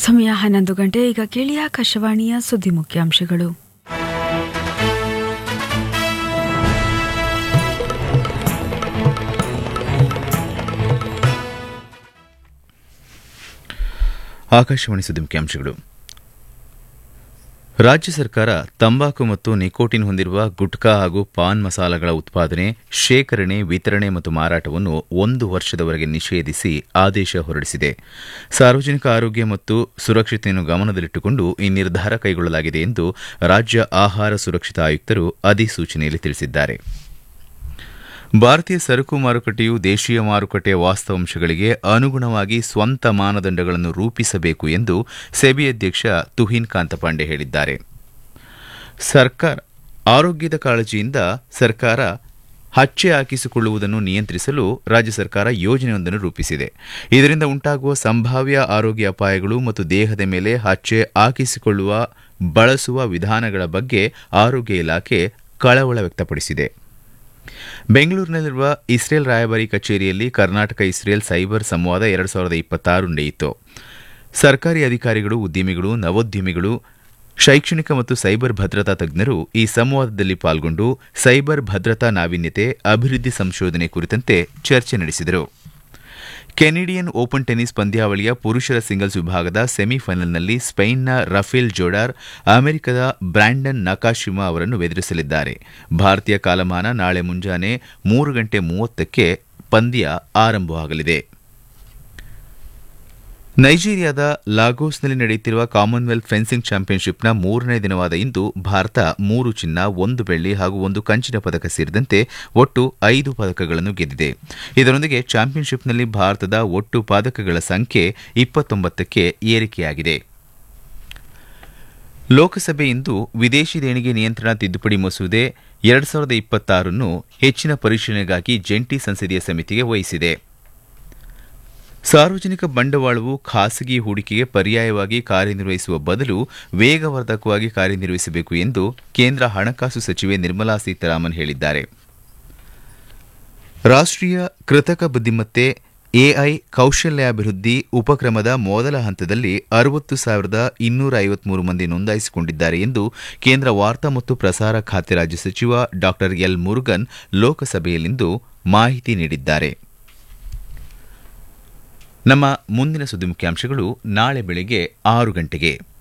ಸಮಯ ಹನ್ನೊಂದು ಗಂಟೆ ಈಗ ಕೇಳಿ ಆಕಾಶವಾಣಿಯ ಸುದ್ದಿ ಮುಖ್ಯಾಂಶಗಳು ಆಕಾಶವಾಣಿ ಸುದ್ದಿ ಮುಖ್ಯಾಂಶಗಳು ರಾಜ್ಯ ಸರ್ಕಾರ ತಂಬಾಕು ಮತ್ತು ನಿಕೋಟಿನ್ ಹೊಂದಿರುವ ಗುಟ್ಕಾ ಹಾಗೂ ಪಾನ್ ಮಸಾಲಗಳ ಉತ್ಪಾದನೆ ಶೇಖರಣೆ ವಿತರಣೆ ಮತ್ತು ಮಾರಾಟವನ್ನು ಒಂದು ವರ್ಷದವರೆಗೆ ನಿಷೇಧಿಸಿ ಆದೇಶ ಹೊರಡಿಸಿದೆ ಸಾರ್ವಜನಿಕ ಆರೋಗ್ಯ ಮತ್ತು ಸುರಕ್ಷತೆಯನ್ನು ಗಮನದಲ್ಲಿಟ್ಟುಕೊಂಡು ಈ ನಿರ್ಧಾರ ಕೈಗೊಳ್ಳಲಾಗಿದೆ ಎಂದು ರಾಜ್ಯ ಆಹಾರ ಸುರಕ್ಷತಾ ಆಯುಕ್ತರು ಅಧಿಸೂಚನೆಯಲ್ಲಿ ತಿಳಿಸಿದ್ದಾರೆ ಭಾರತೀಯ ಸರಕು ಮಾರುಕಟ್ಟೆಯು ದೇಶೀಯ ಮಾರುಕಟ್ಟೆಯ ವಾಸ್ತವಾಂಶಗಳಿಗೆ ಅನುಗುಣವಾಗಿ ಸ್ವಂತ ಮಾನದಂಡಗಳನ್ನು ರೂಪಿಸಬೇಕು ಎಂದು ಸೆಬಿ ಅಧ್ಯಕ್ಷ ತುಹಿನ್ ಕಾಂತಪಾಂಡೆ ಹೇಳಿದ್ದಾರೆ ಸರ್ಕಾರ ಆರೋಗ್ಯದ ಕಾಳಜಿಯಿಂದ ಸರ್ಕಾರ ಹಚ್ಚೆ ಹಾಕಿಸಿಕೊಳ್ಳುವುದನ್ನು ನಿಯಂತ್ರಿಸಲು ರಾಜ್ಯ ಸರ್ಕಾರ ಯೋಜನೆಯೊಂದನ್ನು ರೂಪಿಸಿದೆ ಇದರಿಂದ ಉಂಟಾಗುವ ಸಂಭಾವ್ಯ ಆರೋಗ್ಯ ಅಪಾಯಗಳು ಮತ್ತು ದೇಹದ ಮೇಲೆ ಹಚ್ಚೆ ಹಾಕಿಸಿಕೊಳ್ಳುವ ಬಳಸುವ ವಿಧಾನಗಳ ಬಗ್ಗೆ ಆರೋಗ್ಯ ಇಲಾಖೆ ಕಳವಳ ವ್ಯಕ್ತಪಡಿಸಿದೆ ಬೆಂಗಳೂರಿನಲ್ಲಿರುವ ಇಸ್ರೇಲ್ ರಾಯಭಾರಿ ಕಚೇರಿಯಲ್ಲಿ ಕರ್ನಾಟಕ ಇಸ್ರೇಲ್ ಸೈಬರ್ ಸಂವಾದ ಎರಡು ಸಾವಿರದ ಇಪ್ಪತ್ತಾರು ನಡೆಯಿತು ಸರ್ಕಾರಿ ಅಧಿಕಾರಿಗಳು ಉದ್ಯಮಿಗಳು ನವೋದ್ಯಮಿಗಳು ಶೈಕ್ಷಣಿಕ ಮತ್ತು ಸೈಬರ್ ಭದ್ರತಾ ತಜ್ಞರು ಈ ಸಂವಾದದಲ್ಲಿ ಪಾಲ್ಗೊಂಡು ಸೈಬರ್ ಭದ್ರತಾ ನಾವೀನ್ಯತೆ ಅಭಿವೃದ್ಧಿ ಸಂಶೋಧನೆ ಕುರಿತಂತೆ ಚರ್ಚೆ ನಡೆಸಿದರು ಕೆನಿಡಿಯನ್ ಓಪನ್ ಟೆನಿಸ್ ಪಂದ್ಯಾವಳಿಯ ಪುರುಷರ ಸಿಂಗಲ್ಸ್ ವಿಭಾಗದ ಸೆಮಿಫೈನಲ್ನಲ್ಲಿ ಸ್ಪೇನ್ನ ರಫೇಲ್ ಜೋಡಾರ್ ಅಮೆರಿಕದ ಬ್ರ್ಯಾಂಡನ್ ನಕಾಶಿಮಾ ಅವರನ್ನು ಎದುರಿಸಲಿದ್ದಾರೆ ಭಾರತೀಯ ಕಾಲಮಾನ ನಾಳೆ ಮುಂಜಾನೆ ಮೂರು ಗಂಟೆ ಮೂವತ್ತಕ್ಕೆ ಪಂದ್ಯ ಆರಂಭವಾಗಲಿದೆ ನೈಜೀರಿಯಾದ ಲಾಗೋಸ್ನಲ್ಲಿ ನಡೆಯುತ್ತಿರುವ ಕಾಮನ್ವೆಲ್ತ್ ಫೆನ್ಸಿಂಗ್ ಚಾಂಪಿಯನ್ಶಿಪ್ನ ಮೂರನೇ ದಿನವಾದ ಇಂದು ಭಾರತ ಮೂರು ಚಿನ್ನ ಒಂದು ಬೆಳ್ಳಿ ಹಾಗೂ ಒಂದು ಕಂಚಿನ ಪದಕ ಸೇರಿದಂತೆ ಒಟ್ಟು ಐದು ಪದಕಗಳನ್ನು ಗೆದ್ದಿದೆ ಇದರೊಂದಿಗೆ ಚಾಂಪಿಯನ್ಶಿಪ್ನಲ್ಲಿ ಭಾರತದ ಒಟ್ಟು ಪದಕಗಳ ಸಂಖ್ಯೆ ಇಪ್ಪತ್ತೊಂಬತ್ತಕ್ಕೆ ಏರಿಕೆಯಾಗಿದೆ ಲೋಕಸಭೆ ಇಂದು ವಿದೇಶಿ ದೇಣಿಗೆ ನಿಯಂತ್ರಣ ತಿದ್ದುಪಡಿ ಮಸೂದೆ ಎರಡು ಸಾವಿರದ ಇಪ್ಪತ್ತಾರನ್ನು ಹೆಚ್ಚಿನ ಪರಿಶೀಲನೆಗಾಗಿ ಜಂಟಿ ಸಂಸದೀಯ ಸಮಿತಿಗೆ ವಹಿಸಿದೆ ಸಾರ್ವಜನಿಕ ಬಂಡವಾಳವು ಖಾಸಗಿ ಹೂಡಿಕೆಗೆ ಪರ್ಯಾಯವಾಗಿ ಕಾರ್ಯನಿರ್ವಹಿಸುವ ಬದಲು ವೇಗವರ್ಧಕವಾಗಿ ಕಾರ್ಯನಿರ್ವಹಿಸಬೇಕು ಎಂದು ಕೇಂದ್ರ ಹಣಕಾಸು ಸಚಿವೆ ನಿರ್ಮಲಾ ಸೀತಾರಾಮನ್ ಹೇಳಿದ್ದಾರೆ ರಾಷ್ಟೀಯ ಕೃತಕ ಬುದ್ದಿಮತ್ತೆ ಎಐ ಕೌಶಲ್ಯಾಭಿವೃದ್ಧಿ ಉಪಕ್ರಮದ ಮೊದಲ ಹಂತದಲ್ಲಿ ಅರವತ್ತು ಸಾವಿರದ ಇನ್ನೂರ ಐವತ್ಮೂರು ಮಂದಿ ನೋಂದಾಯಿಸಿಕೊಂಡಿದ್ದಾರೆ ಎಂದು ಕೇಂದ್ರ ವಾರ್ತಾ ಮತ್ತು ಪ್ರಸಾರ ಖಾತೆ ರಾಜ್ಯ ಸಚಿವ ಡಾ ಎಲ್ ಮುರುಗನ್ ಲೋಕಸಭೆಯಲ್ಲಿಂದು ಮಾಹಿತಿ ನೀಡಿದ್ದಾರೆ ನಮ್ಮ ಮುಂದಿನ ಸುದ್ದಿ ಮುಖ್ಯಾಂಶಗಳು ನಾಳೆ ಬೆಳಗ್ಗೆ ಆರು ಗಂಟೆಗೆ